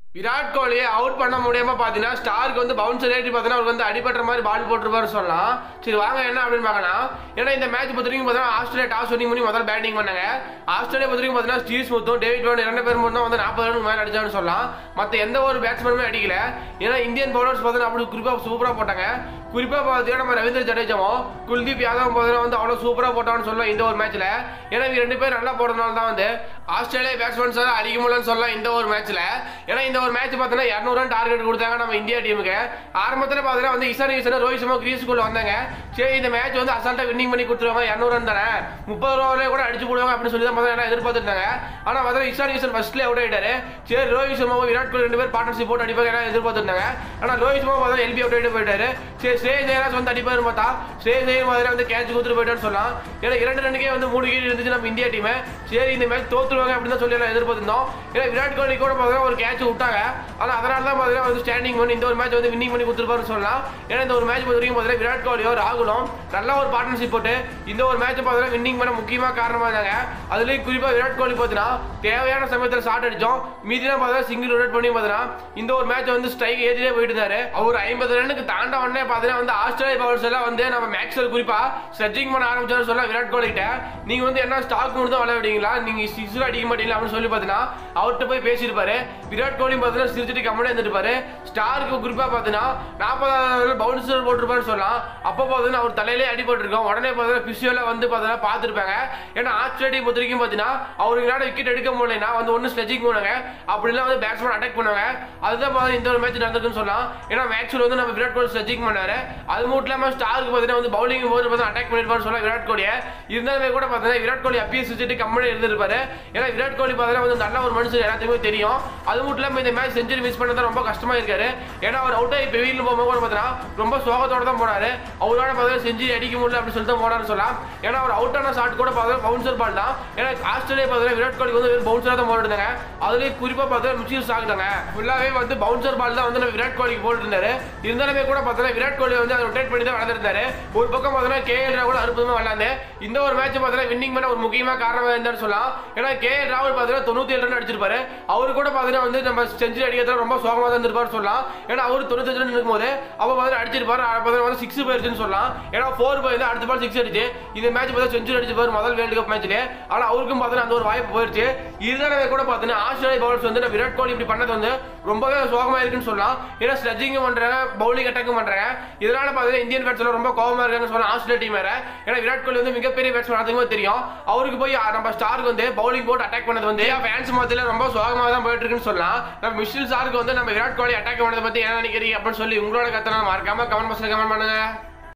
Virat கோலியை out பண்ண முடியாம பாத்தீங்கன்னா ஸ்டாருக்கு வந்து பவுன்சர் ஏற்றி பார்த்தீங்கன்னா அவருக்கு வந்து அடிபடுற மாதிரி பால் போட்டுருப்பாரு சொல்லலாம் சரி வாங்க என்ன அப்படின்னு பார்க்கலாம் ஏன்னா இந்த மேட்ச் பொறுத்த வரைக்கும் பார்த்தீங்கன்னா ஆஸ்திரேலியா டாஸ் வினிங் பண்ணி முதல்ல பேட்டிங் பண்ணாங்க ஆஸ்திரேலியா பொறுத்த வரைக்கும் பார்த்தீங்கன்னா ஸ்டீவ் ஸ்முத்தும் டேவிட் வார்னர் இரண்டு பேரும் மட்டும் வந்து நாற்பது ரன் மேலே அடிச்சான்னு சொல்லலாம் மற்ற எந்த ஒரு பேட்ஸ்மேனுமே அடிக்கல ஏன்னா இந்தியன் பவுலர்ஸ் பார்த்தீங்கன்னா அப்படி குறிப்பாக சூப்பராக போட்டாங்க குறிப்பாக பார்த்தீங்கன்னா நம்ம ரவீந்திர ஜடேஜாவும் குல்தீப் யாதவும் பார்த்தீங்கன்னா வந்து அவ்வளோ சூப்பராக போட்டான்னு சொல்லலாம் இந்த ஒரு மேட்ச்சில் ஏன்னா இவங்க ரெண்டு பேரும் நல்லா போடுறதுனால தான் வந்து ஆஸ்திரேலியா பேட்ஸ்மேன்ஸ் அடிக்க முடியலன்னு சொல்லலாம் இந்த ஒரு மேட்ச்சில் ஏன்னா இந்த ஒரு மேட்ச் பார்த்தீங்கன்னா இரநூறு ரன் டார்கெட் கொடுத்தாங்க நம்ம இந்தியா டீமுக்கு ஆரம்பத்தில் பார்த்தீங்கன்னா வந்து இசான் ஈசன் ரோஹித் சர்மா கிரீஸ்குள்ள வந்தாங்க சரி இந்த மேட்ச் வந்து அசால்ட்டாக வின்னிங் பண்ணி கொடுத்துருவாங்க இரநூறு ரன் தானே முப்பது ஓவரே கூட அடிச்சு போடுவாங்க அப்படின்னு சொல்லி தான் பார்த்தீங்கன்னா எதிர்பார்த்துருந்தாங்க ஆனால் பார்த்தீங்கன்னா இசான் ஈசன் ஃபர்ஸ்ட்லேயே அவுட் ஆயிட்டாரு சரி ரோஹித் சர்மாவும் விராட் கோலி ரெண்டு பேர் பார்ட்னர்ஷிப் போட்டு அடிப்பாங்க எல்லாம் எதிர்பார்த்துருந்தாங்க ஆனால் ரோஹித் சர்மா பார்த்தா எல்பி அவுட் ஆகிட்டு போயிட்டாரு சரி ஸ்ரே ஜெயராஜ் வந்து அடிப்பாரு பார்த்தா ஸ்ரே ஜெயம் மாதிரி வந்து கேட்ச் கொடுத்துட்டு போயிட்டான்னு சொல்லலாம் ஏன்னா இரண்டு ரன்னுக்கே வந்து மூணு கீழ் இருந்துச்சு நம்ம இந்தியா டீம் சரி இந்த மேட்ச் தோத்துருவாங்க அப்படின்னு தான் சொல்லி எல்லாம் எதிர்பார்த்திருந்தோம் ஏன்னா விராட் கோலி கூட பார்த்தீங்கன்னா ஒரு கேட்ச் விட்டாங்க ஆனால் அதனால தான் பார்த்தீங்கன்னா வந்து ஸ்டாண்டிங் பண்ணி இந்த ஒரு மேட்ச் வந்து வின்னிங் பண்ணி கொடுத்துருப்பாருன்னு சொல்லலாம் ஏன்னா இந்த ஒரு மேட்ச் பொறுத்த வரைக்கும் பார்த்தீங்கன்னா விராட் கோலியோ ராகுலும் நல்ல ஒரு பார்ட்னர்ஷிப் போட்டு இந்த ஒரு மேட்ச் பார்த்தீங்கன்னா வின்னிங் பண்ண முக்கியமாக காரணமாக இருந்தாங்க அதுலேயும் குறிப்பாக விராட் கோலி பார்த்தீங்கன்னா தேவையான சமயத்தில் ஷாட் அடிச்சோம் மீதிலாம் பார்த்தீங்கன்னா சிங்கிள் ரொட்டேட் பண்ணி பார்த்தீங்கன்னா இந்த ஒரு மேட்ச் வந்து ஸ்ட்ரைக் ஏற்றிலே போயிட்டு இருந்தாரு அவர் ஐம்பது ரன்னுக்கு தாண்ட உடனே பார்த்தீங்கன்னா வந்து ஆஸ்திரேலியா பவர்ஸ் எல்லாம் வந்து நம்ம மேக்ஸ்வெல் குறிப்பாக ஸ்ட்ரெச்சிங் பண்ண ஆரம்பிச்சாரு சொல்ல விராட் கோலி கிட்ட நீங்க வந்து என்ன ஸ்டாக் மட்டும் தான் விளையாடுவீங்களா நீங்க சிக்ஸ் அடிக்க மாட்டீங்களா அப்படின்னு சொல்லி பார்த்தீங்கன்னா அவர்கிட்ட போய் பேசியிருப்பாரு விராட் கோலி பார்த்தீங்கன்னா சிரிச்சிட்டு கம்முனே இருந்துருப்பாரு ஸ்டாருக்கு குறிப்பாக பார்த்தீங்கன்னா நாற்பதாவது பவுன்சர் போட்டிருப்பாரு சொல்லலாம் அப்போ பார்த்தீங்கன்னா அவர் தலையிலே அடிபட்டிருக்கோம் உடனே பார்த்தீங்கன்னா பிசியோல வந்து பார்த்தீங்கன்னா பார்த்துருப்பாங்க ஏன்னா ஆஸ்திரேலியா பொறுத்த வரைக்கும் பார்த்தீங்கன்னா அவருங்களால விக்கெட் எடுக்க முடியலனா வந்து ஒன்று ஸ்லெஜிங் பண்ணுவாங்க அப்படிலாம் வந்து பேட்ஸ்மேன் அட்டாக் பண்ணுவாங்க அதுதான் பார்த்தீங்கன்னா இந்த ஒரு மேட்ச் நடந்திருக்குன்னு சொல்லலாம் ஏன்னா மேட்ச்சில் வந்து நம்ம விராட் கோலி ஸ்லெஜிங் பண்ணாரு அது மட்டும் இல்லாமல் ஸ்டாருக்கு பார்த்தீங்கன்னா வந்து பவுலிங் போது பார்த்தீங்கன்னா அட்டாக் பண்ணிருப்பாரு சொல்லலாம் விராட் கோலியை இருந்தாலுமே கூட பார்த்தீங்கன்னா விராட் கோலி அப்பயே சுற்றிட்டு கம்பெனி இருந்திருப்பாரு ஏன்னா விராட் கோலி பார்த்தீங்கன்னா வந்து நல்ல ஒரு மனுஷன் எல்லாத்துக்குமே தெரியும் அது மட்டும் இல்லாமல் இந்த மேட்ச் செஞ்சுரி மிஸ் பண்ணதான் ரொம்ப கஷ்டமா இருக்காரு ஏன்னா அவர் அவுட் ஆகி வெளியில் போகும்போது கூட பார்த்தீங்கன்னா ரொம்ப சோகத்தோட தான் போனாரு அவரோட பார்த்தீங்கன்னா செஞ்சுரி அடிக்க முடியல அப்படின்னு சொல்லிட்டு தான் போனாரு சொல்லலாம் ஏன்னா அவர் அவுட் ஆன ஷாட் கூட பார்த்தீங்கன்னா பவுன்சர் பால் தான் ஏன்னா ஆஸ்திரேலியா பார்த்தீங்கன்னா விராட் கோலி வந்து பவுன்சராக தான் போட்டுருந்தாங்க அதுலேயும் குறிப்பாக பார்த்தீங்கன்னா மிச்சில் ஆகுதாங்க ஃபுல்லாகவே வந்து பவுன்சர் பால் தான் வந்து நம்ம விராட் கோலிக்கு போட்டுருந்தாரு இருந்தாலுமே கூட பார்த்தீங்கன்னா விராட் கோலி வந்து அதை ரொட்டேட் பண்ணி தான் வளர்ந்துருந்தாரு ஒரு பக்கம் பார்த்தீங்கன்னா கேஎல் ராகுல் அற்புதமாக விளாண்டு இந்த ஒரு மேட்ச் பார்த்தீங்கன்னா வின்னிங் பண்ண ஒரு முக்கியமான காரணமாக இருந்தான்னு சொல்லலாம் ஏன்னா கேஎல் ராகுல் பார்த்தீங்கன்னா தொண்ணூத்தி ஏழு ரன் அடிச்சிருப்பாரு அவரு கூட பார்த்தீங்கன்னா வந்து நம்ம செஞ்சுரி அடிக்கிறதுல ரொம்ப சோகமாக தான் இருந்திருப்பாரு சொல்லலாம் ஏன்னா அவர் தொண்ணூத்தஞ்சு ரன் இருக்கும்போது அப்போ பார்த்தீங்கன்னா அடிச்சிருப்பாரு அப்போ பார்த்தீங்கன்னா வந்து சிக்ஸ் போயிருச்சுன்னு சொல்லலாம் ஏன்னா ஃபோர் போய் அடுத்த பால் சிக்ஸ் அடிச்சு இந்த மேட்ச் பார்த்தா செஞ்சுரி அடிச்சிருப்பாரு முதல் வேர்ல்டு கப் மேட்ச்ல ஆனால் அவருக்கும் பார்த்தீங்கன்னா அந்த ஒரு வாய்ப்பு போயிருச்சு இருந்தாலும் கூட பார்த்தீங்கன்னா ஆஸ்திரேலியா பவுலர்ஸ் வந்து நம்ம விராட் கோலி இப்படி பண்ணது வந்து ரொம்பவே சோகமாக இருக்குன்னு சொல்லலாம் ஏன்னா ஸ்லெஜிங்கும் பண்றாங்க பவுலிங் அட்டாக்கும் பண்றாங்க இதனால பார்த்தீங்கன்னா இந்தியன் பேட்ஸ்ல ரொம்ப கோவமா இருக்காங்கன்னு சொல்லலாம் ஆஸ்திரேலியா டீம் வேற ஏன்னா விராட் கோலி வந்து மிகப்பெரிய பேட்ஸ்மேன் அதுக்குமே தெரியும் அவருக்கு போய் நம்ம ஸ்டாருக்கு வந்து பவுலிங் போட்டு அட்டாக் பண்ணது வந்து ஃபேன்ஸ் மத்தியில ரொம்ப சோகமாக தான் போயிட்டு இருக்குன்னு சொல்லலாம் நம்ம மிஷில் சாருக்கு வந்து நம்ம விராட் கோலி அட்டாக் பண்ணதை பத்தி என்ன நினைக்கிறீங்க அப்படின்னு சொல்லி உங்களோட கத்தனை மறக்காம கமெண்ட் பாக்ஸ்ல கமெண்ட் பண்ணுங்க